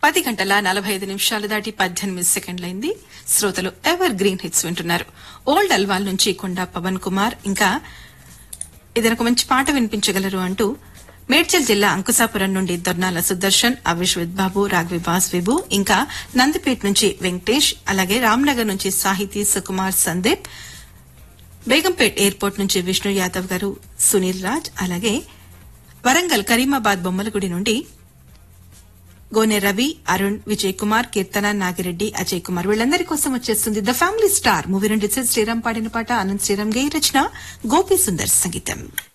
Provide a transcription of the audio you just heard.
పది గంటల నలభై ఐదు నిమిషాలు దాటి పద్దెనిమిది సెకండ్లైంది శ్రోతలు ఎవర్ గ్రీన్ హిట్స్ వింటున్నారు ఓల్డ్ అల్వాల్ నుంచి కొండా పవన్ కుమార్ ఇంకా ఏదైనా ఒక మంచి పాట వినిపించగలరు అంటూ మేడ్చల్ జిల్లా అంకుశాపురం నుండి దొర్నాల సుదర్శన్ అవిష్ విద్బాబు రాఘవి వాస్విబు ఇంకా నందిపేట్ నుంచి వెంకటేష్ అలాగే రామ్నగర్ నుంచి సాహితీ సుకుమార్ సందీప్ బేగంపేట్ ఎయిర్పోర్ట్ నుంచి విష్ణు యాదవ్ గారు సునీల్ రాజ్ అలాగే వరంగల్ కరీమాబాద్ బొమ్మలగుడి నుండి గోనె రవి అరుణ్ విజయ్ కుమార్ కీర్తన నాగిరెడ్డి అజయ్ కుమార్ వీళ్ళందరి కోసం వచ్చేస్తుంది ద ఫ్యామిలీ స్టార్ మూవీ నుండి శ్రీరామ్ పాడిన పాట అనంత్ శ్రీరామ్ గై రచన గోపి సుందర్ సంగీతం